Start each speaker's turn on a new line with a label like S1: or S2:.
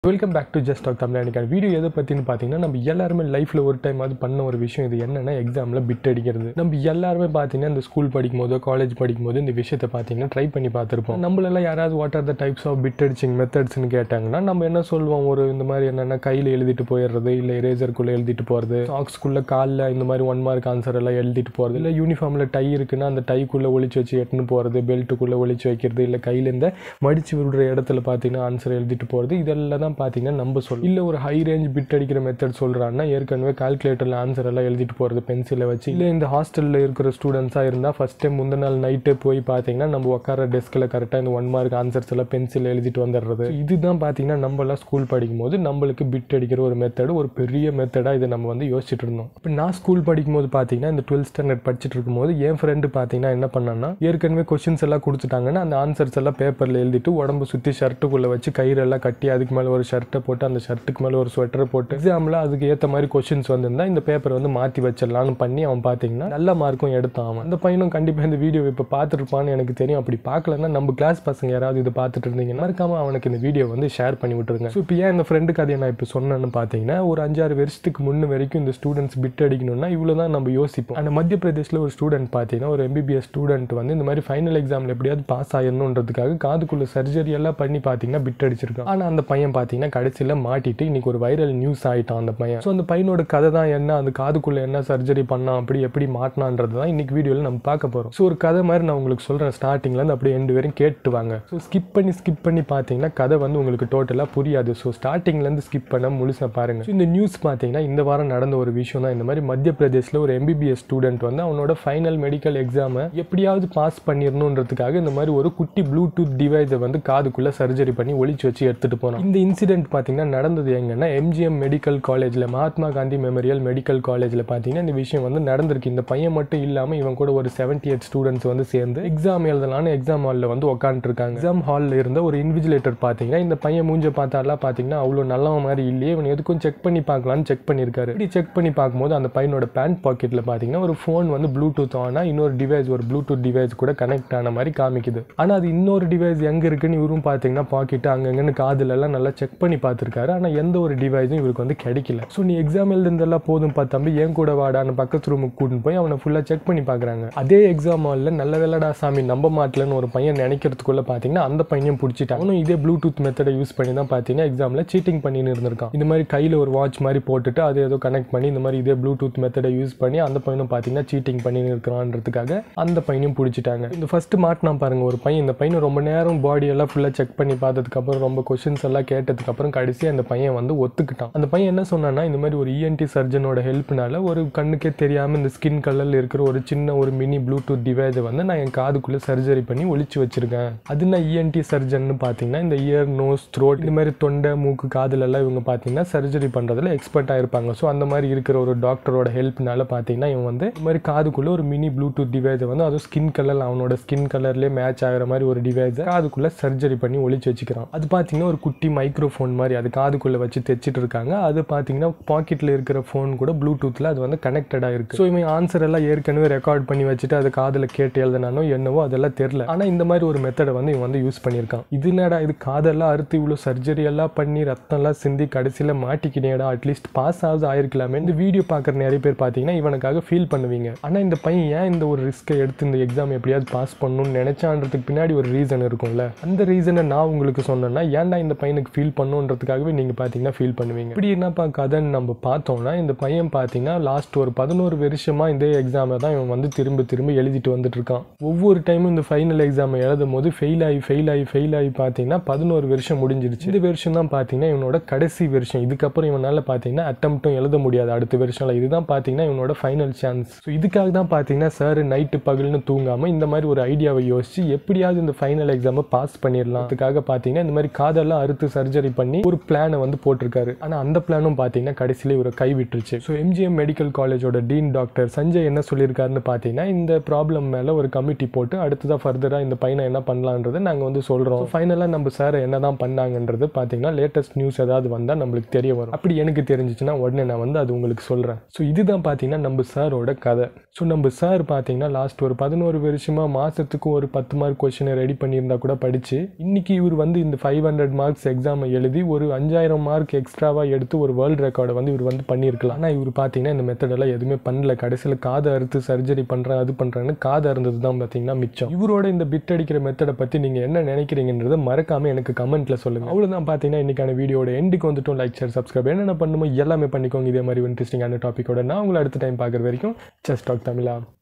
S1: welcome back to just talk Tamil அன்றைக்கான video எதை பற்றினு பார்த்தீங்கன்னா நம்ம எல்லாருமே லைஃப்பில் ஒரு டைம் அது பண்ண ஒரு விஷயம் இது என்னென்னா எக்ஸாமில் பிட் அடிக்கிறது நம்ம எல்லாருமே பார்த்தீங்கன்னா இந்த ஸ்கூல் படிக்கும் போதோ காலேஜ் படிக்கும் போது இந்த விஷயத்தை பார்த்தீங்கன்னா ட்ரை பண்ணி பார்த்துருப்போம் நம்மளெல்லாம் யாராவது what are the types of bit அடிச்சிங் மெத்தட்ஸ்னு கேட்டாங்கன்னா நம்ம என்ன சொல்லுவோம் ஒரு இந்த மாதிரி என்னென்னா கையில் எழுதிட்டு போயிடுறது இல்லை இரேசருக்குள்ளே எழுதிட்டு போகிறது சாக்ஸ்குள்ளே காலில் இந்த மாதிரி ஒன் மார்க் ஆன்சர் எல்லாம் எழுதிட்டு போகிறது இல்லை யூனிஃபார்மில் டை இருக்குன்னா அந்த டைக்குள்ளே ஒளிச்சு வச்சு எட்டுன்னு போகிறது பெல்ட்டுக்குள்ளே ஒளிச்சு வைக்கிறது இல்லை கையில் இந்த மடிச்சு விடுற இடத்துல பார்த்தீங்கன்னா ஆன்சர் எழுதிட்டு போகிறது இதெல்லாம் தான் பார்த்தீங்கன்னா நம்ம சொல் இல்லை ஒரு ஹை ரேஞ்ச் பிட் அடிக்கிற மெத்தட் சொல்கிறான்னா ஏற்கனவே கால்குலேட்டரில் ஆன்சர் எல்லாம் எழுதிட்டு போகிறது பென்சிலை வச்சு இல்லை இந்த ஹாஸ்டலில் இருக்கிற ஸ்டூடெண்ட்ஸாக இருந்தால் ஃபஸ்ட் டைம் முந்தின நாள் நைட்டே போய் பார்த்தீங்கன்னா நம்ம உட்கார டெஸ்கில் கரெக்டாக இந்த ஒன் மார்க் ஆன்சர்ஸ் எல்லாம் பென்சில் எழுதிட்டு வந்துடுறது இதுதான் பார்த்தீங்கன்னா நம்மளாம் ஸ்கூல் படிக்கும்போது நம்மளுக்கு பிட் அடிக்கிற ஒரு மெத்தடு ஒரு பெரிய மெத்தடாக இதை நம்ம வந்து யோசிச்சுட்டு இருந்தோம் இப்போ நான் ஸ்கூல் படிக்கும்போது பார்த்தீங்கன்னா இந்த டுவெல்த் ஸ்டாண்டர்ட் படிச்சுட்டு இருக்கும்போது என் ஃப்ரெண்டு பார்த்தீங்கன்னா என்ன பண்ணான்னா ஏற்கனவே கொஷின்ஸ் எல்லாம் கொடுத்துட்டாங்கன்னா அந்த ஆன்சர்ஸ் எல்லாம் பேப்பரில் எழுதிட்டு உடம்பு சுற்றி ஷர்ட்டுக்குள்ளே வச்சு கயிறெல்லாம் கட்டி அதுக்கு மேலே ஒரு ஷர்ட்டை போட்டு அந்த ஷர்ட்டுக்கு மேலே ஒரு ஸ்வெட்டரை போட்டு எக்ஸாமில் அதுக்கு ஏற்ற மாதிரி கொஷின்ஸ் வந்திருந்தா இந்த பேப்பரை வந்து மாற்றி வச்சிடலான்னு பண்ணி அவன் பார்த்தீங்கன்னா நல்ல மார்க்கும் எடுத்தான் அவன் அந்த பையனும் கண்டிப்பாக இந்த வீடியோ இப்போ பார்த்துருப்பான்னு எனக்கு தெரியும் அப்படி பார்க்கலன்னா நம்ம கிளாஸ் பசங்க யாராவது இதை பார்த்துட்டு இருந்தீங்கன்னா மறக்காம அவனுக்கு இந்த வீடியோ வந்து ஷேர் பண்ணி விட்டுருங்க ஸோ இப்போ ஏன் இந்த ஃப்ரெண்டு கதையை நான் இப்போ சொன்னேன்னு பார்த்தீங்கன்னா ஒரு அஞ்சாறு வருஷத்துக்கு முன்ன வரைக்கும் இந்த ஸ்டூடெண்ட்ஸ் பிட் அடிக்கணும்னா இவ்வளோ தான் நம்ம யோசிப்போம் அந்த மத்திய பிரதேஷில் ஒரு ஸ்டூடெண்ட் பார்த்தீங்கன்னா ஒரு எம்பிபிஎஸ் ஸ்டூடெண்ட் வந்து இந்த மாதிரி ஃபைனல் எக்ஸாமில் எப்படியாவது பாஸ் ஆயிடணுன்றதுக்காக காதுக்குள்ள சர்ஜரி எல்லாம் பண்ணி பார்த்தீங்கன்னா பிட் அடிச்சிருக்கான் ஆனால் அந்த பையன் பார்த்தீங்கன்னா கடைசியில் மாட்டிட்டு இன்னைக்கு ஒரு வைரல் நியூஸ் ஆயிட்டான் அந்த பையன் ஸோ அந்த பையனோட கதை தான் என்ன அந்த காதுக்குள்ள என்ன சர்ஜரி பண்ணான் அப்படி எப்படி மாட்டினான்றது தான் இன்னைக்கு வீடியோவில் நம்ம பார்க்க போகிறோம் ஸோ ஒரு கதை மாதிரி நான் உங்களுக்கு சொல்கிறேன் ஸ்டார்டிங்லேருந்து அப்படியே எண்டு வரையும் கேட்டு வாங்க ஸோ ஸ்கிப் பண்ணி ஸ்கிப் பண்ணி பார்த்தீங்கன்னா கதை வந்து உங்களுக்கு டோட்டலாக புரியாது ஸோ ஸ்டார்டிங்லேருந்து ஸ்கிப் பண்ண முழுசாக பாருங்க ஸோ இந்த நியூஸ் பார்த்தீங்கன்னா இந்த வாரம் நடந்த ஒரு விஷயம் தான் இந்த மாதிரி மத்திய பிரதேசில் ஒரு எம்பிபிஎஸ் ஸ்டூடெண்ட் வந்து அவனோட ஃபைனல் மெடிக்கல் எக்ஸாமை எப்படியாவது பாஸ் பண்ணிடணுன்றதுக்காக இந்த மாதிரி ஒரு குட்டி ப்ளூடூத் டிவைஸை வந்து காதுக்குள்ளே சர்ஜரி பண்ணி ஒளிச்சு வச்சு எடுத்துகிட்டு போனான் இந்த இன்சிடென்ட் பார்த்தீங்கன்னா நடந்தது எங்கன்னா எம்ஜிஎம் மெடிக்கல் காலேஜில் மகாத்மா காந்தி மெமோரியல் மெடிக்கல் காலேஜில் பார்த்தீங்கன்னா இந்த விஷயம் வந்து நடந்திருக்கு இந்த பையன் மட்டும் இல்லாமல் இவன் கூட ஒரு செவன்டி எயிட் ஸ்டூடெண்ட்ஸ் வந்து சேர்ந்து எக்ஸாம் எழுதலான்னு எக்ஸாம் ஹாலில் வந்து உட்காந்துருக்காங்க எக்ஸாம் ஹாலில் இருந்த ஒரு இன்விஜிலேட்டர் பார்த்தீங்கன்னா இந்த பையன் மூஞ்ச பார்த்தாலாம் பார்த்தீங்கன்னா அவ்வளோ நல்லவன் மாதிரி இல்லையே இவன் எதுக்கும் செக் பண்ணி பார்க்கலான்னு செக் பண்ணியிருக்காரு இப்படி செக் பண்ணி பார்க்கும்போது அந்த பையனோட பேண்ட் பாக்கெட்டில் பார்த்தீங்கன்னா ஒரு ஃபோன் வந்து ப்ளூடூத் ஆனால் இன்னொரு டிவைஸ் ஒரு ப்ளூடூத் டிவைஸ் கூட கனெக்ட் ஆன மாதிரி காமிக்குது ஆனால் அது இன்னொரு டிவைஸ் எங்கே இருக்குன்னு இவரும் பார்த்தீங்கன்னா பாக்கெட்டு அங்கங்கன்னு காதுலலாம் நல்லா செக் பண்ணி பார்த்துருக்காரு ஆனால் எந்த ஒரு டிவைஸும் இவருக்கு வந்து கிடைக்கல ஸோ நீ எக்ஸாம் எழுதுறதெல்லாம் போதும் தம்பி ஏன் கூட வாடான்னு பக்கத்து ரூமுக்கு கூட்டின்னு போய் அவனை ஃபுல்லாக செக் பண்ணி பார்க்குறாங்க அதே எக்ஸாம் ஹாலில் நல்ல வேலைடா சாமி நம்ப மாட்டலன்னு ஒரு பையன் நினைக்கிறதுக்குள்ள பார்த்தீங்கன்னா அந்த பையனையும் பிடிச்சிட்டான் அவனும் இதே ப்ளூடூத் மெத்தடை யூஸ் பண்ணி தான் பார்த்தீங்கன்னா எக்ஸாமில் சீட்டிங் பண்ணின்னு இருந்திருக்கான் இந்த மாதிரி கையில் ஒரு வாட்ச் மாதிரி போட்டுட்டு அதை ஏதோ கனெக்ட் பண்ணி இந்த மாதிரி இதே ப்ளூடூத் மெத்தடை யூஸ் பண்ணி அந்த பையனும் பார்த்தீங்கன்னா சீட்டிங் பண்ணின்னு இருக்கிறான்றதுக்காக அந்த பையனையும் பிடிச்சிட்டாங்க இந்த ஃபர்ஸ்ட் மாட்டினா பாருங்க ஒரு பையன் இந்த பையனை ரொம்ப நேரம் பாடி எல்லாம் ஃபுல்லாக செக் பண்ணி பார்த்ததுக்கப்புறம் ரொம்ப கொஷின்ஸ் எல்லாம் கேட்டதுக்கப்புறம் கடைசி அந்த பையன் வந்து ஒத்துக்கிட்டான் அந்த பையன் என்ன சொன்னான்னா இந்த மாதிரி ஒரு இஎன்டி சர்ஜனோட ஹெல்ப்னால ஒரு கண்ணுக்கே தெரியாமல் இந்த ஸ்கின் கலரில் இருக்கிற ஒரு சின்ன ஒரு மினி ப்ளூடூத் டிவைஸை வந்து நான் என் காதுக்குள்ளே சர்ஜரி பண்ணி ஒளிச்சு வச்சிருக்கேன் அது நான் இஎன்டி சர்ஜன் பார்த்தீங்கன்னா இந்த இயர் நோஸ் த்ரோட் இந்த மாதிரி தொண்டை மூக்கு காதுல எல்லாம் இவங்க பார்த்தீங்கன்னா சர்ஜரி பண்ணுறதுல எக்ஸ்பர்ட் ஆயிருப்பாங்க ஸோ அந்த மாதிரி இருக்கிற ஒரு டாக்டரோட ஹெல்ப்னால பார்த்தீங்கன்னா இவன் வந்து இந்த மாதிரி காதுக்குள்ளே ஒரு மினி ப்ளூடூத் டிவைஸை வந்து அதுவும் ஸ்கின் கலர் அவனோட ஸ்கின் கலர்லேயே மேட்ச் ஆகிற மாதிரி ஒரு டிவைஸை காதுக்குள்ளே சர்ஜரி பண்ணி ஒளிச்சு வச்சுக்கிறான் அது பார்த்தீங்கன்னா ஒரு குட்டி மைக்ரோஃபோன் மாதிரி அது காதுக்குள்ளே வச்சு தைச்சிட்டு இருக்காங்க அது பார்த்தீங்கன்னா பாக்கெட்டில் இருக்கிற ஃபோன் கூட ப்ளூடூத்தில் அது வந்து கனெக்டடாக இருக்குது ஸோ இவன் ஆன்சர் எல்லாம் ஏற்கனவே ரெக்கார்ட் பண்ணி வச்சுட்டு அது காதில் கேட்டு எழுதினானோ என்னவோ அதெல்லாம் தெரில ஆனால் இந்த மாதிரி ஒரு மெத்தடை வந்து இவன் வந்து யூஸ் பண்ணியிருக்கான் இது என்னடா இது காதெல்லாம் அறுத்து இவ்வளோ சர்ஜரி எல்லாம் பண்ணி ரத்தம்லாம் சிந்தி கடைசியில் மாட்டிக்கினேடா அட்லீஸ்ட் பாஸ் ஆகுது ஆயிருக்கலாமே இந்த வீடியோ பார்க்குற நிறைய பேர் பார்த்தீங்கன்னா இவனுக்காக ஃபீல் பண்ணுவீங்க ஆனால் இந்த பையன் ஏன் இந்த ஒரு ரிஸ்க்கை எடுத்து இந்த எக்ஸாம் எப்படியாவது பாஸ் பண்ணணும்னு நினைச்சான்றதுக்கு பின்னாடி ஒரு ரீசன் இருக்கும்ல அந்த ரீசனை நான் உங்களுக்கு சொன்னேன்னா ஏன்டா இந்த பையனுக்கு ஃபீல் பண்ணுன்றதுக்காகவே நீங்கள் பார்த்தீங்கன்னா ஃபீல் பண்ணுவீங்க இப்படி என்னப்பா கதைன்னு நம்ம பார்த்தோம்னா இந்த பையன் பார்த்தீங்கன்னா லாஸ்ட் ஒரு பதினோரு வருஷமா இந்த எக்ஸாமை தான் இவன் வந்து திரும்ப திரும்ப எழுதிட்டு வந்துட்டு இருக்கான் ஒவ்வொரு டைமும் இந்த ஃபைனல் எக்ஸாமை எழுதும் போது ஃபெயில் ஆகி ஃபெயில் ஆகி ஃபெயில் ஆகி பார்த்தீங்கன்னா பதினோரு வருஷம் முடிஞ்சிருச்சு இந்த வருஷம் தான் பார்த்தீங்கன்னா இவனோட கடைசி வருஷம் இதுக்கப்புறம் இவனால் பார்த்தீங்கன்னா அட்டம்ப்ட்டும் எழுத முடியாது அடுத்த வருஷம்ல இதுதான் பார்த்தீங்கன்னா இவனோட ஃபைனல் சான்ஸ் ஸோ இதுக்காக தான் பார்த்தீங்கன்னா சார் நைட்டு பகல்னு தூங்காமல் இந்த மாதிரி ஒரு ஐடியாவை யோசிச்சு எப்படியாவது இந்த ஃபைனல் எக்ஸாமை பாஸ் பண்ணிடலாம் அதுக்காக பார்த்தீங்கன்னா இந்த மாதிரி காதெல்லாம் அறுத்து சர்ஜரி பண்ணி ஒரு பிளானை வந்து போட்டிருக்காரு ஆனால் அந்த பிளானும் பார்த்தீங்கன்னா கடைசியில் இவரை கை விட்டுருச்சு ஸோ எம்ஜிஎம் மெடிக்கல் காலேஜோட டீன் டாக்டர் சஞ்சய் என்ன சொல்லியிருக்காருன்னு பார்த்தீங்கன்னா இந்த ப்ராப்ளம் மேலே ஒரு கமிட்டி போட்டு அடுத்ததாக ஃபர்தராக இந்த பையனை என்ன பண்ணலான்றதை நாங்கள் வந்து சொல்கிறோம் ஃபைனலாக நம்ம சார் என்ன தான் பண்ணாங்கன்றது பார்த்தீங்கன்னா லேட்டஸ்ட் நியூஸ் ஏதாவது வந்தால் நம்மளுக்கு தெரிய வரும் அப்படி எனக்கு தெரிஞ்சிச்சுன்னா உடனே நான் வந்து அது உங்களுக்கு சொல்கிறேன் ஸோ இதுதான் பார்த்தீங்கன்னா நம்ம சாரோட கதை ஸோ நம்ம சார் பார்த்தீங்கன்னா லாஸ்ட் ஒரு பதினோரு வருஷமாக மாதத்துக்கு ஒரு பத்து மார்க் கொஷினை ரெடி பண்ணியிருந்தா கூட படித்து இன்னைக்கு இவர் வந்து இந்த ஃபைவ் ஹண்ட்ரட் மார்க்ஸ் எக்ஸாமை எழுதி ஒரு அஞ்சாயிரம் மார்க் எக்ஸ்ட்ராவாக எடுத்து ஒரு வேர்ல்டு ரெக்கார்டை வந்து இவர் வந்து பண்ணியிருக்கலாம் ஆனால் இவர் பார்த்தீங்கன்னா இந்த மெத்தடெல்லாம் எதுவுமே பண்ணல கடைசியில் காதை அறுத்து சர்ஜரி பண்ணுறேன் அது பண்ணுறேன்னு காது அறுந்தது தான் பார்த்தீங்கன்னா மிச்சம் இவரோட இந்த பிட் அடிக்கிற மெத்தடை பற்றி நீங்கள் என்ன நினைக்கிறீங்கன்றதை மறக்காமல் எனக்கு கமெண்ட்டில் சொல்லுங்கள் அவ்வளோதான் பார்த்தீங்கன்னா இன்றைக்கான வீடியோட எண்டுக்கு வந்துட்டும் லைக் ஷேர் சப்ஸ்கிரைப் என்னென்ன பண்ணுமோ எல்லாமே பண்ணிக்கோங்க இதே மாதிரி இன்ட்ரெஸ்டிங்கான டாப்பிக்கோட நான் உங்களை அடுத்த டைம் பார்க்குற வரைக்கும் ஜஸ்ட் டாக் தமிழா